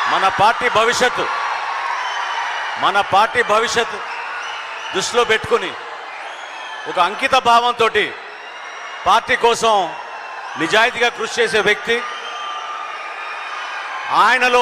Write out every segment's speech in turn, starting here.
మన పార్టీ భవిష్యత్తు మన పార్టీ భవిష్యత్తు దృష్టిలో పెట్టుకుని ఒక అంకిత భావంతో పార్టీ కోసం నిజాయితీగా కృషి చేసే వ్యక్తి ఆయనలో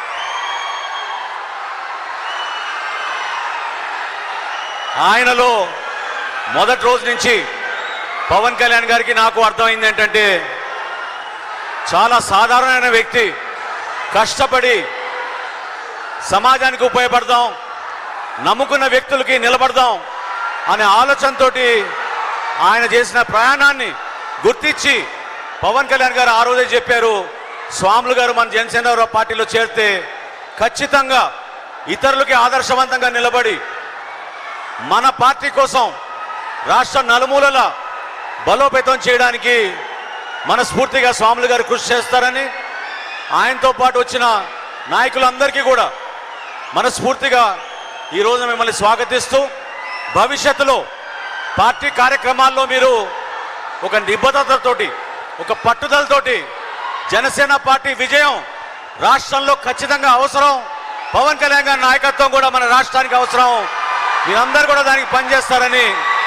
ఆయనలో మొదటి రోజు నుంచి పవన్ కళ్యాణ్ గారికి నాకు అర్థమైంది ఏంటంటే చాలా సాధారణమైన వ్యక్తి కష్టపడి సమాజానికి ఉపయోగపడదాం నమ్ముకున్న వ్యక్తులకి నిలబడదాం అనే ఆలోచనతోటి ఆయన చేసిన ప్రయాణాన్ని గుర్తించి పవన్ కళ్యాణ్ గారు ఆ రోజే చెప్పారు స్వాములు గారు మన జనసేన పార్టీలో చేరితే ఖచ్చితంగా ఇతరులకి ఆదర్శవంతంగా నిలబడి మన పార్టీ కోసం రాష్ట్ర నలుమూలల బలోపేతం చేయడానికి మనస్ఫూర్తిగా స్వాములు గారు కృషి చేస్తారని ఆయనతో పాటు వచ్చిన నాయకులందరికీ కూడా మనస్ఫూర్తిగా ఈ రోజు మిమ్మల్ని స్వాగతిస్తూ భవిష్యత్తులో పార్టీ కార్యక్రమాల్లో మీరు ఒక నిబద్ధతతోటి ఒక పట్టుదలతోటి జనసేన పార్టీ విజయం రాష్ట్రంలో ఖచ్చితంగా అవసరం పవన్ కళ్యాణ్ గారి నాయకత్వం కూడా మన రాష్ట్రానికి అవసరం మీరందరూ కూడా దానికి పనిచేస్తారని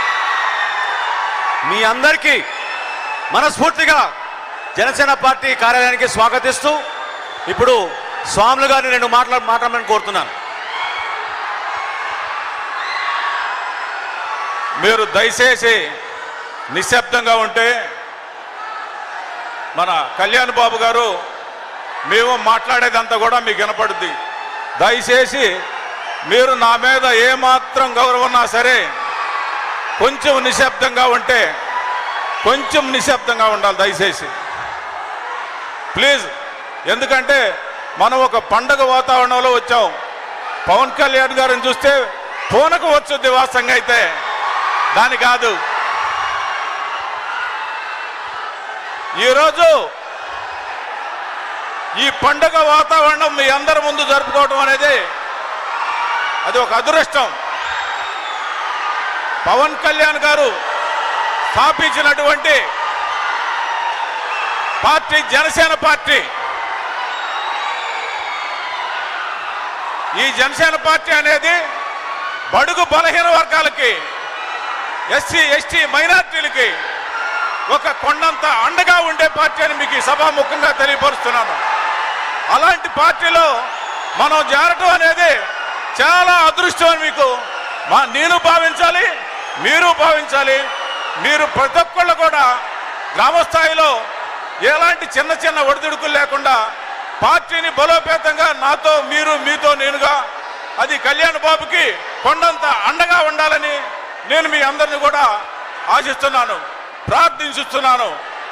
మీ అందరికీ మనస్ఫూర్తిగా జనసేన పార్టీ కార్యాలయానికి స్వాగతిస్తూ ఇప్పుడు స్వాములు గారిని నేను మాట్లా మాట్లాడమని కోరుతున్నాను మీరు దయచేసి నిశ్శబ్దంగా ఉంటే మన కళ్యాణ్ బాబు గారు మేము మాట్లాడేదంతా కూడా మీకు వినపడుద్ది దయచేసి మీరు నా మీద ఏమాత్రం గౌరవం ఉన్నా సరే కొంచెం నిశ్శబ్దంగా ఉంటే కొంచెం నిశ్శబ్దంగా ఉండాలి దయచేసి ప్లీజ్ ఎందుకంటే మనం ఒక పండగ వాతావరణంలో వచ్చాం పవన్ కళ్యాణ్ గారిని చూస్తే పూనకు వచ్చుద్ది వాస్తవంగా అయితే దాని కాదు ఈరోజు ఈ పండగ వాతావరణం మీ అందరి ముందు జరుపుకోవడం అనేది అది ఒక అదృష్టం పవన్ కళ్యాణ్ గారు స్థాపించినటువంటి పార్టీ జనసేన పార్టీ ఈ జనసేన పార్టీ అనేది బడుగు బలహీన వర్గాలకి ఎస్సీ ఎస్టీ మైనార్టీలకి ఒక కొండంత అండగా ఉండే పార్టీ అని మీకు ఈ సభాముఖంగా తెలియపరుస్తున్నాను అలాంటి పార్టీలో మనం చేరటం అనేది చాలా అదృష్టం అని మీకు మా నేను భావించాలి మీరు భావించాలి మీరు ప్రతి ఒక్కళ్ళు కూడా గ్రామ స్థాయిలో ఎలాంటి చిన్న చిన్న ఒడిదుడుకులు లేకుండా పార్టీని బలోపేతంగా నాతో మీరు మీతో నేనుగా అది కళ్యాణ్ బాబుకి కొండంత అండగా ఉండాలని నేను మీ అందరిని కూడా ఆశిస్తున్నాను ప్రార్థించుస్తున్నాను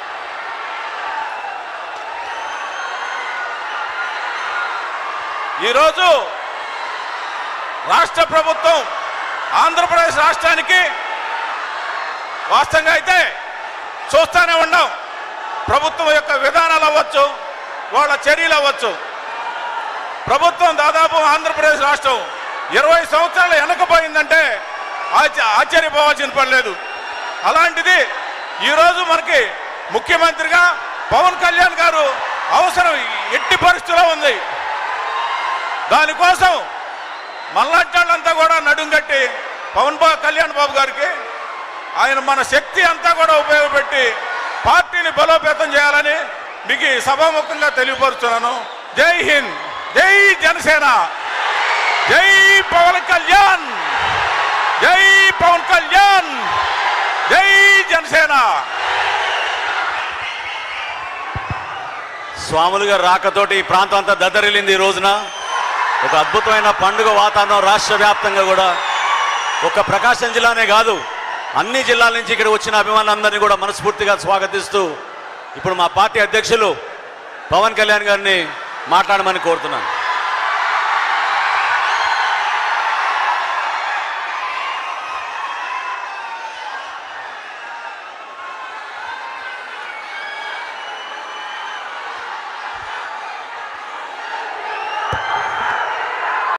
ఈరోజు రాష్ట్ర ప్రభుత్వం ఆంధ్రప్రదేశ్ రాష్ట్రానికి వాస్తవంగా అయితే చూస్తూనే ఉన్నాం ప్రభుత్వం యొక్క విధానాలు అవ్వచ్చు వాళ్ళ చర్యలు అవ్వచ్చు ప్రభుత్వం దాదాపు ఆంధ్రప్రదేశ్ రాష్ట్రం ఇరవై సంవత్సరాలు వెనకపోయిందంటే ఆశ్చ- ఆశ్చర్యపోవాల్సిన పని లేదు అలాంటిది ఈరోజు మనకి ముఖ్యమంత్రిగా పవన్ కళ్యాణ్ గారు అవసరం ఎట్టి పరిస్థితిలో ఉంది దానికోసం మళ్ళాంటి వాళ్ళంతా కూడా నడుం కట్టి పవన్ బా కళ్యాణ్ బాబు గారికి ఆయన మన శక్తి అంతా కూడా ఉపయోగపెట్టి పార్టీని బలోపేతం చేయాలని మీకు ఈ సభాముఖంగా తెలియపరుస్తున్నాను జై హింద్ జై జనసేన జై పవన్ కళ్యాణ్ జై పవన్ కళ్యాణ్ జై జనసేన స్వాములు గారు రాకతోటి ఈ ప్రాంతం అంతా దద్దరిల్లింది ఈ రోజున ఒక అద్భుతమైన పండుగ వాతావరణం రాష్ట్ర వ్యాప్తంగా కూడా ఒక ప్రకాశం జిల్లానే కాదు అన్ని జిల్లాల నుంచి ఇక్కడ వచ్చిన అభిమానులందరినీ కూడా మనస్ఫూర్తిగా స్వాగతిస్తూ ఇప్పుడు మా పార్టీ అధ్యక్షులు పవన్ కళ్యాణ్ గారిని మాట్లాడమని కోరుతున్నాను